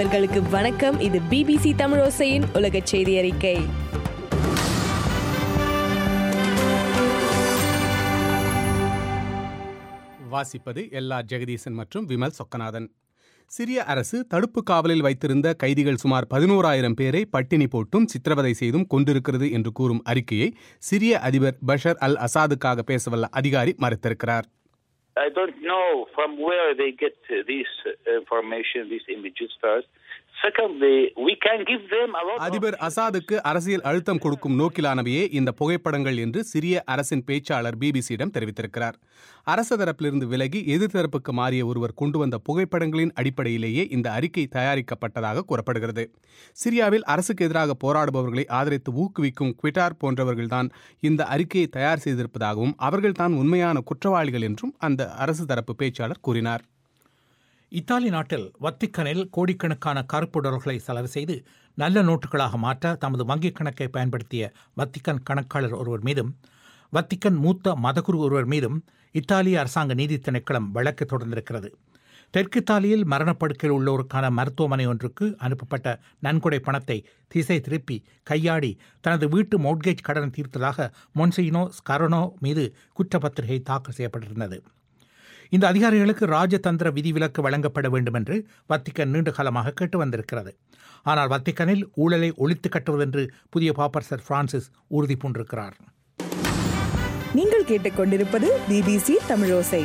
நண்பர்களுக்கு வணக்கம் இது பிபிசி தமிழோசையின் உலக செய்தி அறிக்கை வாசிப்பது எல்லா ஜெகதீசன் மற்றும் விமல் சொக்கநாதன் சிரிய அரசு தடுப்பு காவலில் வைத்திருந்த கைதிகள் சுமார் பதினோராயிரம் பேரை பட்டினி போட்டும் சித்திரவதை செய்தும் கொண்டிருக்கிறது என்று கூறும் அறிக்கையை சிரிய அதிபர் பஷர் அல் அசாதுக்காக பேசவல்ல அதிகாரி மறுத்திருக்கிறார் I don't know from where they get uh, this uh, information, these images first. Secondly, we can give them a lot அதிபர் of... அசாதுக்கு அரசியல் அழுத்தம் கொடுக்கும் நோக்கிலானவையே இந்த புகைப்படங்கள் என்று சிரிய அரசின் பேச்சாளர் பிபிசியிடம் தெரிவித்திருக்கிறார் அரச தரப்பிலிருந்து விலகி எதிர்த்தரப்புக்கு மாறிய ஒருவர் கொண்டு வந்த புகைப்படங்களின் அடிப்படையிலேயே இந்த அறிக்கை தயாரிக்கப்பட்டதாக கூறப்படுகிறது சிரியாவில் அரசுக்கு எதிராக போராடுபவர்களை ஆதரித்து ஊக்குவிக்கும் குவிட்டார் போன்றவர்கள்தான் இந்த அறிக்கையை தயார் செய்திருப்பதாகவும் அவர்கள்தான் உண்மையான குற்றவாளிகள் என்றும் அந்த அரசு தரப்பு பேச்சாளர் கூறினார் இத்தாலி நாட்டில் வத்திக்கனில் கோடிக்கணக்கான கருப்பு டாலர்களை செலவு செய்து நல்ல நோட்டுகளாக மாற்ற தமது வங்கிக் கணக்கை பயன்படுத்திய வத்திக்கன் கணக்காளர் ஒருவர் மீதும் வத்திக்கன் மூத்த மதகுரு ஒருவர் மீதும் இத்தாலிய அரசாங்க நீதி திணைக்களம் வழக்கு தொடர்ந்திருக்கிறது தெற்கித்தாலியில் மரணப்படுக்கையில் உள்ளோருக்கான மருத்துவமனை ஒன்றுக்கு அனுப்பப்பட்ட நன்கொடை பணத்தை திசை திருப்பி கையாடி தனது வீட்டு மோட்கேஜ் கடன் தீர்த்ததாக மொன்சினோ ஸ்கரனோ மீது குற்றப்பத்திரிகை தாக்கல் செய்யப்பட்டிருந்தது இந்த அதிகாரிகளுக்கு ராஜதந்திர விதிவிலக்கு வழங்கப்பட வேண்டும் என்று வத்திக்கன் நீண்ட காலமாக கேட்டு வந்திருக்கிறது ஆனால் வத்திக்கனில் ஊழலை ஒழித்து கட்டுவதென்று புதிய பாப்பரசர் பிரான்சிஸ் உறுதி பூண்டிருக்கிறார் நீங்கள் கேட்டுக்கொண்டிருப்பது பிபிசி தமிழோசை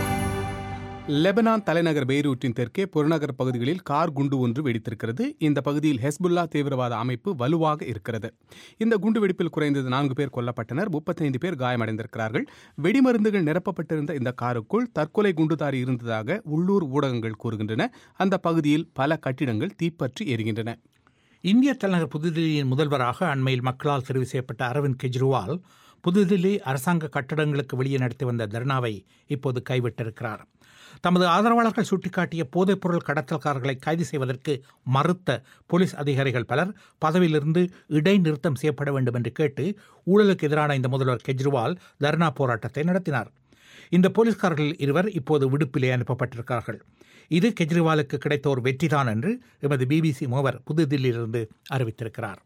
லெபனான் தலைநகர் பெய்ரூட்டின் தெற்கே புறநகர் பகுதிகளில் கார் குண்டு ஒன்று வெடித்திருக்கிறது இந்த பகுதியில் ஹெஸ்புல்லா தீவிரவாத அமைப்பு வலுவாக இருக்கிறது இந்த குண்டு வெடிப்பில் குறைந்தது நான்கு பேர் கொல்லப்பட்டனர் முப்பத்தைந்து பேர் காயமடைந்திருக்கிறார்கள் வெடிமருந்துகள் நிரப்பப்பட்டிருந்த இந்த காருக்குள் தற்கொலை குண்டுதாரி இருந்ததாக உள்ளூர் ஊடகங்கள் கூறுகின்றன அந்த பகுதியில் பல கட்டிடங்கள் தீப்பற்றி எரிகின்றன இந்திய தலைநகர் புதுதில்லியின் முதல்வராக அண்மையில் மக்களால் தெரிவு செய்யப்பட்ட அரவிந்த் கெஜ்ரிவால் புதுதில்லி அரசாங்க கட்டடங்களுக்கு வெளியே நடத்தி வந்த தர்ணாவை இப்போது கைவிட்டிருக்கிறார் தமது ஆதரவாளர்கள் சுட்டிக்காட்டிய போதைப்பொருள் கடத்தல்காரர்களை கைது செய்வதற்கு மறுத்த போலீஸ் அதிகாரிகள் பலர் பதவியிலிருந்து இடைநிறுத்தம் செய்யப்பட வேண்டும் என்று கேட்டு ஊழலுக்கு எதிரான இந்த முதல்வர் கெஜ்ரிவால் தர்ணா போராட்டத்தை நடத்தினார் இந்த போலீஸ்காரர்கள் இருவர் இப்போது விடுப்பிலே அனுப்பப்பட்டிருக்கிறார்கள் இது கெஜ்ரிவாலுக்கு கிடைத்த ஒரு வெற்றிதான் என்று எமது பிபிசி மூவர் புதுதில்லியிலிருந்து அறிவித்திருக்கிறார்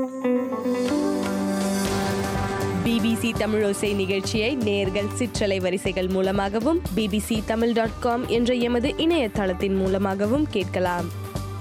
பிபிசி தமிழோசை நிகழ்ச்சியை நேர்கள் சிற்றலை வரிசைகள் மூலமாகவும் பிபிசி தமிழ் டாட் காம் என்ற எமது இணையதளத்தின் மூலமாகவும் கேட்கலாம்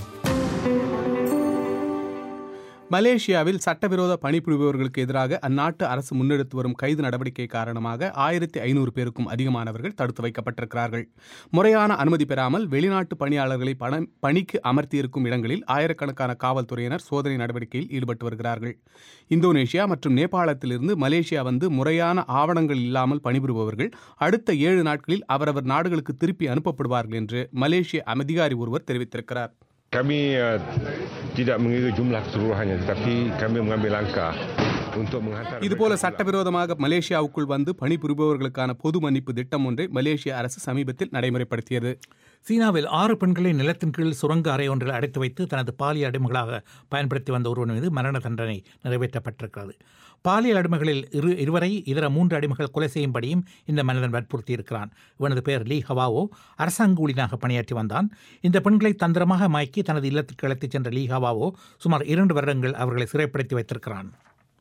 மலேசியாவில் சட்டவிரோத பணிபுரிபவர்களுக்கு எதிராக அந்நாட்டு அரசு முன்னெடுத்து வரும் கைது நடவடிக்கை காரணமாக ஆயிரத்தி ஐநூறு பேருக்கும் அதிகமானவர்கள் தடுத்து வைக்கப்பட்டிருக்கிறார்கள் முறையான அனுமதி பெறாமல் வெளிநாட்டு பணியாளர்களை பண பணிக்கு அமர்த்தியிருக்கும் இடங்களில் ஆயிரக்கணக்கான காவல்துறையினர் சோதனை நடவடிக்கையில் ஈடுபட்டு வருகிறார்கள் இந்தோனேஷியா மற்றும் நேபாளத்திலிருந்து மலேசியா வந்து முறையான ஆவணங்கள் இல்லாமல் பணிபுரிபவர்கள் அடுத்த ஏழு நாட்களில் அவரவர் நாடுகளுக்கு திருப்பி அனுப்பப்படுவார்கள் என்று மலேசிய அதிகாரி ஒருவர் தெரிவித்திருக்கிறார் Kami uh, tidak mengira jumlah keseluruhannya tetapi kami mengambil langkah untuk menghantar இதுபோல சட்டவிரோதமாக மலேசியாவுக்குள் வந்து பணிபுரிபவர்களுக்கான பொது மன்னிப்பு திட்டம் ஒன்றை மலேசிய அரசு சமீபத்தில் நடைமுறைப்படுத்தியது சீனாவில் ஆறு பெண்களை நிலத்தின் கீழ் சுரங்க அறை ஒன்றில் அடைத்து வைத்து தனது பாலியல் அடிமைகளாக பயன்படுத்தி வந்த ஒருவன் மீது மரண தண்டனை நிறைவேற்றப்பட்டிருக்கிறது பாலியல் அடிமைகளில் இரு இருவரை இதர மூன்று அடிமைகள் கொலை செய்யும்படியும் இந்த மனிதன் வற்புறுத்தியிருக்கிறான் இவனது பெயர் லீ ஹவாவோ அரசாங்க ஊழியனாக பணியாற்றி வந்தான் இந்த பெண்களை தந்திரமாக மயக்கி தனது இல்லத்திற்கு அழைத்துச் சென்ற லீ ஹவாவோ சுமார் இரண்டு வருடங்கள் அவர்களை சிறைப்படுத்தி வைத்திருக்கிறான்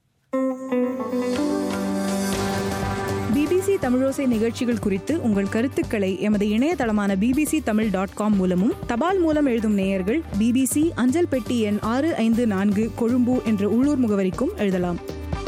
பிபிசி தமிழோசை நிகழ்ச்சிகள் குறித்து உங்கள் கருத்துக்களை எமது இணையதளமான பிபிசி தமிழ் டாட் காம் மூலமும் தபால் மூலம் எழுதும் நேயர்கள் பிபிசி அஞ்சல் பெட்டி எண் ஆறு ஐந்து நான்கு கொழும்பு என்ற உள்ளூர் முகவரிக்கும் எழுதலாம்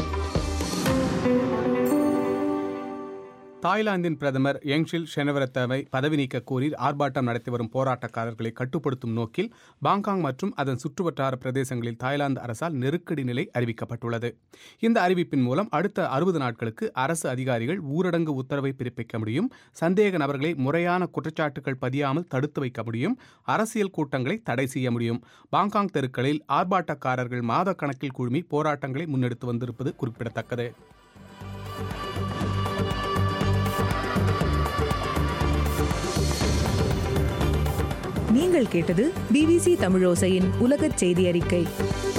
தாய்லாந்தின் பிரதமர் யங்ஷில் ஷெனவரத்தவை பதவி நீக்க கோரி ஆர்ப்பாட்டம் நடத்தி வரும் போராட்டக்காரர்களை கட்டுப்படுத்தும் நோக்கில் பாங்காங் மற்றும் அதன் சுற்றுவட்டார பிரதேசங்களில் தாய்லாந்து அரசால் நெருக்கடி நிலை அறிவிக்கப்பட்டுள்ளது இந்த அறிவிப்பின் மூலம் அடுத்த அறுபது நாட்களுக்கு அரசு அதிகாரிகள் ஊரடங்கு உத்தரவை பிறப்பிக்க முடியும் சந்தேக நபர்களை முறையான குற்றச்சாட்டுகள் பதியாமல் தடுத்து வைக்க முடியும் அரசியல் கூட்டங்களை தடை செய்ய முடியும் பாங்காங் தெருக்களில் ஆர்ப்பாட்டக்காரர்கள் மாத கணக்கில் குழுமி போராட்டங்களை முன்னெடுத்து வந்திருப்பது குறிப்பிடத்தக்கது நீங்கள் கேட்டது பிபிசி தமிழோசையின் உலகச் செய்தி அறிக்கை